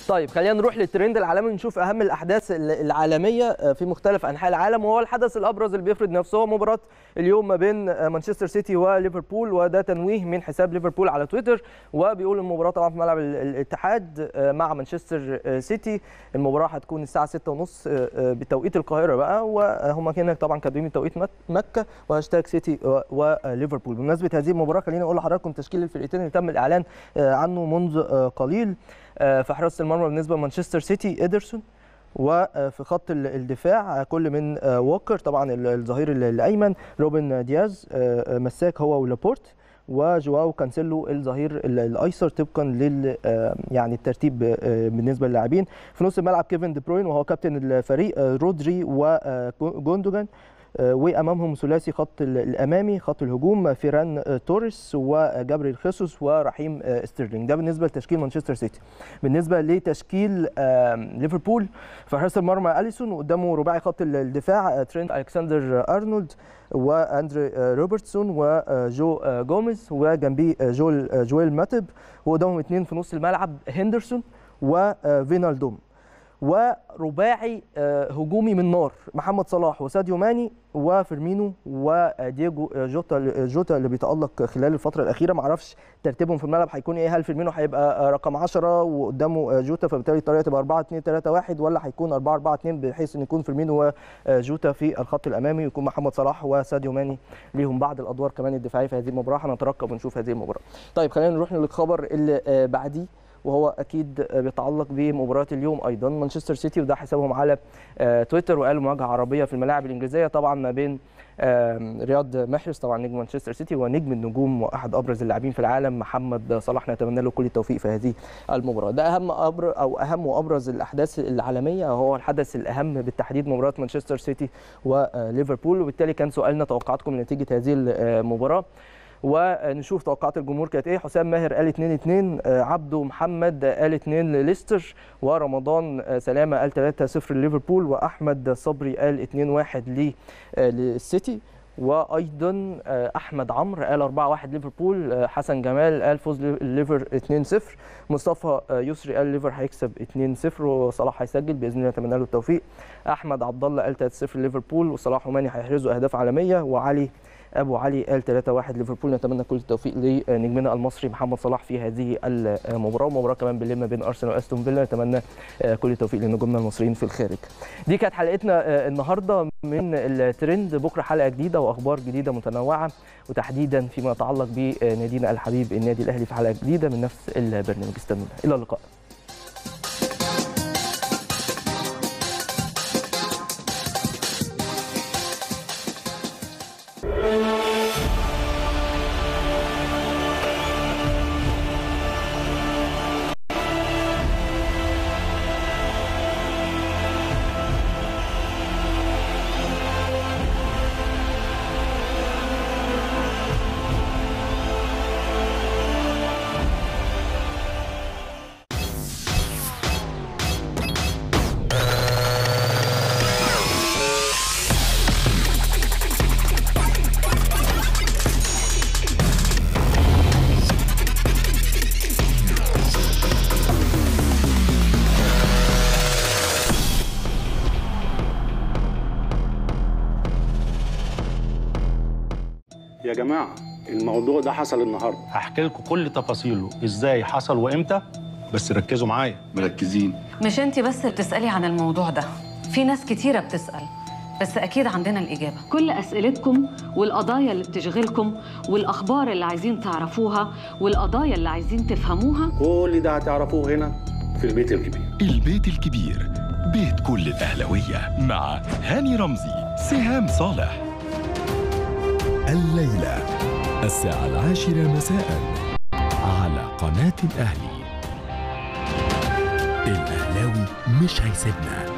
طيب خلينا نروح للترند العالمي نشوف اهم الاحداث العالميه في مختلف انحاء العالم وهو الحدث الابرز اللي بيفرض نفسه هو مباراه اليوم ما بين مانشستر سيتي وليفربول وده تنويه من حساب ليفربول على تويتر وبيقول المباراه طبعا في ملعب الاتحاد مع مانشستر سيتي المباراه هتكون الساعه 6:30 بتوقيت القاهره بقى وهم هنا طبعا كاتبين توقيت مكه وهاشتاج سيتي وليفربول بمناسبه هذه المباراه خليني اقول لحضراتكم تشكيل الفرقتين اللي تم الاعلان عنه منذ قليل في حراسه المرمى بالنسبه لمانشستر سيتي ادرسون وفي خط الدفاع كل من ووكر طبعا الظهير الايمن روبن دياز مساك هو ولابورت وجواو كانسيلو الظهير الايسر طبقا لل يعني الترتيب بالنسبه للاعبين في نص الملعب كيفن دي بروين وهو كابتن الفريق رودري وجوندوجان وامامهم ثلاثي خط الامامي خط الهجوم فيران توريس وجابريل خيسوس ورحيم ستيرلينج ده بالنسبه لتشكيل مانشستر سيتي بالنسبه لتشكيل ليفربول في حراسه المرمى اليسون وقدامه رباعي خط الدفاع ترينت الكسندر ارنولد واندري روبرتسون وجو جوميز وجنبيه جوel جويل ماتب وقدامهم اثنين في نص الملعب هندرسون وفينالدوم ورباعي هجومي من نار محمد صلاح وساديو ماني وفيرمينو ودييجو جوتا جوتا اللي بيتالق خلال الفتره الاخيره ما اعرفش ترتيبهم في الملعب هيكون ايه هل فيرمينو هيبقى رقم 10 وقدامه جوتا فبالتالي الطريقه تبقى 4 2 3 1 ولا هيكون 4 4 2 بحيث ان يكون فيرمينو وجوتا في الخط الامامي ويكون محمد صلاح وساديو ماني ليهم بعض الادوار كمان الدفاعيه في هذه المباراه هنترقب ونشوف هذه المباراه طيب خلينا نروح للخبر اللي بعديه وهو اكيد بيتعلق بمباراه اليوم ايضا مانشستر سيتي وده حسابهم على تويتر وقالوا مواجهه عربيه في الملاعب الانجليزيه طبعا ما بين رياض محرز طبعا نجم مانشستر سيتي ونجم النجوم واحد ابرز اللاعبين في العالم محمد صلاح نتمنى له كل التوفيق في هذه المباراه ده اهم أبر او اهم وابرز الاحداث العالميه هو الحدث الاهم بالتحديد مباراه مانشستر سيتي وليفربول وبالتالي كان سؤالنا توقعاتكم لنتيجه هذه المباراه ونشوف توقعات الجمهور كانت ايه حسام ماهر قال 2 2 عبده محمد قال 2 لليستر ورمضان سلامه قال 3 0 لليفربول واحمد صبري قال 2 1 للسيتي وايضا احمد عمرو قال 4 1 ليفربول حسن جمال قال فوز الليفر 2 0 مصطفى يسري قال الليفر هيكسب 2 0 وصلاح هيسجل باذن الله نتمنى له التوفيق احمد عبد الله قال 3 0 ليفربول وصلاح وماني هيحرزوا اهداف عالميه وعلي ابو علي قال 3 1 ليفربول نتمنى كل التوفيق لنجمنا المصري محمد صلاح في هذه المباراه ومباراه كمان بالليل ما بين ارسنال واستون فيلا نتمنى كل التوفيق لنجومنا المصريين في الخارج دي كانت حلقتنا النهارده من الترند بكره حلقه جديده واخبار جديده متنوعه وتحديدا فيما يتعلق بنادينا الحبيب النادي الاهلي في حلقه جديده من نفس البرنامج استنونا الى اللقاء يا جماعه الموضوع ده حصل النهارده هحكي لكم كل تفاصيله ازاي حصل وامتى بس ركزوا معايا مركزين مش انت بس بتسألي عن الموضوع ده في ناس كتيرة بتسأل بس أكيد عندنا الإجابة كل أسئلتكم والقضايا اللي بتشغلكم والأخبار اللي عايزين تعرفوها والقضايا اللي عايزين تفهموها كل ده هتعرفوه هنا في البيت الكبير البيت الكبير بيت كل الأهلوية مع هاني رمزي سهام صالح الليلة الساعة العاشرة مساء على قناة الأهلي الأهلاوي مش هيسيبنا